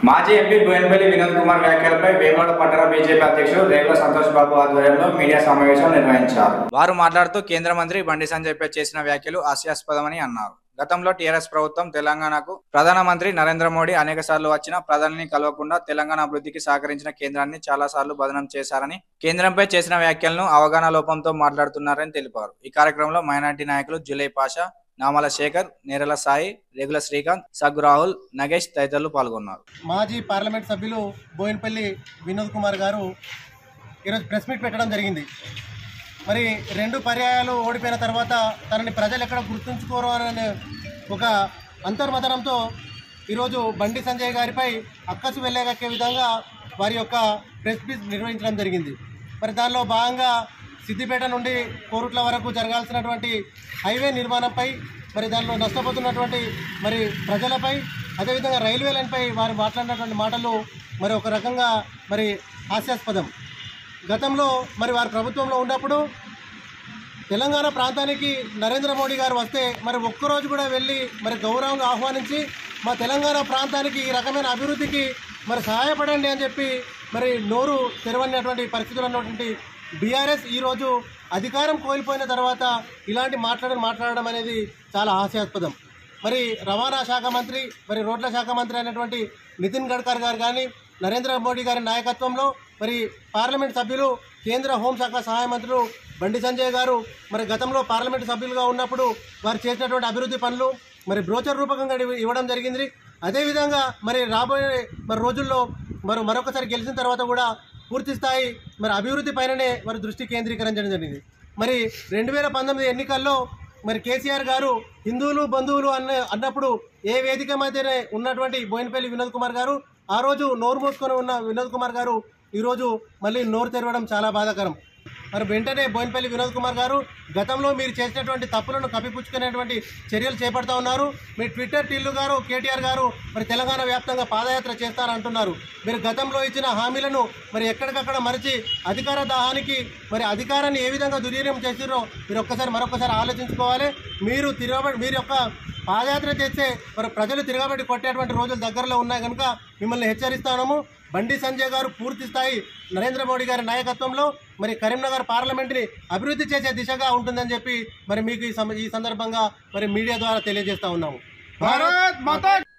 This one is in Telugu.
మాజీ ఎంపీ బోయినపల్లి వినోద్ కుమార్ వ్యాఖ్యలపై వేములవాడ పట్టణ బీజేపీ అధ్యక్షుడు రేగుల సంతోష్ బాబు ఆధ్వర్యంలో మీడియా సమావేశం నిర్వహించారు వారు మాట్లాడుతూ కేంద్ర మంత్రి బండి సంజయ్ పై చేసిన వ్యాఖ్యలు హాస్యాస్పదమని అన్నారు గతంలో టీఆర్ఎస్ ప్రభుత్వం తెలంగాణకు ప్రధానమంత్రి నరేంద్ర మోడీ అనేక సార్లు వచ్చిన ప్రధానిని కలవకుండా తెలంగాణ అభివృద్ధికి సహకరించిన కేంద్రాన్ని చాలా సార్లు బదనం చేశారని కేంద్రంపై చేసిన వ్యాఖ్యలను అవగాహన లోపంతో మాట్లాడుతున్నారని తెలిపారు ఈ కార్యక్రమంలో మైనార్టీ నాయకులు జులై పాషా నామల శేఖర్ నేరల సాయి రేగుల శ్రీకాంత్ సగ్గు రాహుల్ నగేష్ తదితరులు పాల్గొన్నారు మాజీ పార్లమెంట్ సభ్యులు బోయినపల్లి వినోద్ కుమార్ గారు ఈరోజు ప్రెస్ మీట్ పెట్టడం జరిగింది మరి రెండు పర్యాయాలు ఓడిపోయిన తర్వాత తనని ప్రజలు ఎక్కడ గుర్తుంచుకోరు అనే ఒక అంతర్మతనంతో ఈరోజు బండి సంజయ్ గారిపై అక్కసు వెళ్ళేగక్కే విధంగా వారి యొక్క ప్రెస్ మీట్ నిర్వహించడం జరిగింది మరి దానిలో భాగంగా సిద్దిపేట నుండి కోరుట్ల వరకు జరగాల్సినటువంటి హైవే నిర్మాణంపై మరి దానిలో నష్టపోతున్నటువంటి మరి ప్రజలపై అదేవిధంగా రైల్వే లైన్పై వారు మాట్లాడినటువంటి మాటలు మరి ఒక రకంగా మరి హాస్యాస్పదం గతంలో మరి వారి ప్రభుత్వంలో ఉన్నప్పుడు తెలంగాణ ప్రాంతానికి నరేంద్ర మోడీ గారు వస్తే మరి ఒక్కరోజు కూడా వెళ్ళి మరి గౌరవంగా ఆహ్వానించి మా తెలంగాణ ప్రాంతానికి ఈ రకమైన అభివృద్ధికి మరి సహాయపడండి అని చెప్పి మరి నోరు తెరవనటువంటి పరిస్థితులు ఉన్నటువంటి బీఆర్ఎస్ ఈరోజు అధికారం కోల్పోయిన తర్వాత ఇలాంటి మాట్లాడడం మాట్లాడడం అనేది చాలా హాస్యాస్పదం మరి రవాణా శాఖ మంత్రి మరి రోడ్ల శాఖ మంత్రి అయినటువంటి నితిన్ గడ్కర్ గారు కానీ నరేంద్ర మోడీ గారి నాయకత్వంలో మరి పార్లమెంట్ సభ్యులు కేంద్ర హోంశాఖ సహాయ మంత్రులు బండి సంజయ్ గారు మరి గతంలో పార్లమెంట్ సభ్యులుగా ఉన్నప్పుడు వారు చేసినటువంటి అభివృద్ధి పనులు మరి బ్రోచర్ రూపకంగా ఇవ్వ- ఇవ్వడం జరిగింది అదేవిధంగా మరి రాబోయే మరి రోజుల్లో మరి మరొకసారి గెలిచిన తర్వాత కూడా పూర్తి స్థాయి మరి అభివృద్ధి పైననే మరి దృష్టి కేంద్రీకరించడం జరిగింది మరి రెండు వేల పంతొమ్మిది ఎన్నికల్లో మరి కేసీఆర్ గారు హిందువులు బంధువులు అన్న అన్నప్పుడు ఏ వేదిక మధ్యనే ఉన్నటువంటి బోయినపల్లి వినోద్ కుమార్ గారు ఆ రోజు నోరు మూసుకొని ఉన్న వినోద్ కుమార్ గారు ఈరోజు మళ్ళీ నోరు తెరవడం చాలా బాధాకరం మరి వెంటనే బోయినపల్లి వినోద్ కుమార్ గారు గతంలో మీరు చేసినటువంటి తప్పులను కప్పిపుచ్చుకునేటువంటి చర్యలు చేపడతా ఉన్నారు మీ ట్విట్టర్ టిల్లు గారు కేటీఆర్ గారు మరి తెలంగాణ వ్యాప్తంగా పాదయాత్ర చేస్తారంటున్నారు మీరు గతంలో ఇచ్చిన హామీలను మరి ఎక్కడికక్కడ మరిచి అధికార దాహానికి మరి అధికారాన్ని ఏ విధంగా దుర్వినియోగం చేసిరో మీరు ఒక్కసారి మరొకసారి ఆలోచించుకోవాలి మీరు తిరగబడి మీరు యొక్క పాదయాత్ర చేస్తే మరి ప్రజలు తిరగబడి కొట్టేటువంటి రోజులు దగ్గరలో ఉన్నాయి కనుక మిమ్మల్ని హెచ్చరిస్తాము బండి సంజయ్ గారు పూర్తి స్థాయి నరేంద్ర మోడీ గారి నాయకత్వంలో మరి కరీంనగర్ పార్లమెంట్ని అభివృద్ధి చేసే దిశగా ఉంటుందని చెప్పి మరి మీకు ఈ సమ- ఈ సందర్భంగా మరి మీడియా ద్వారా తెలియజేస్తా ఉన్నాము భారత్ మాతా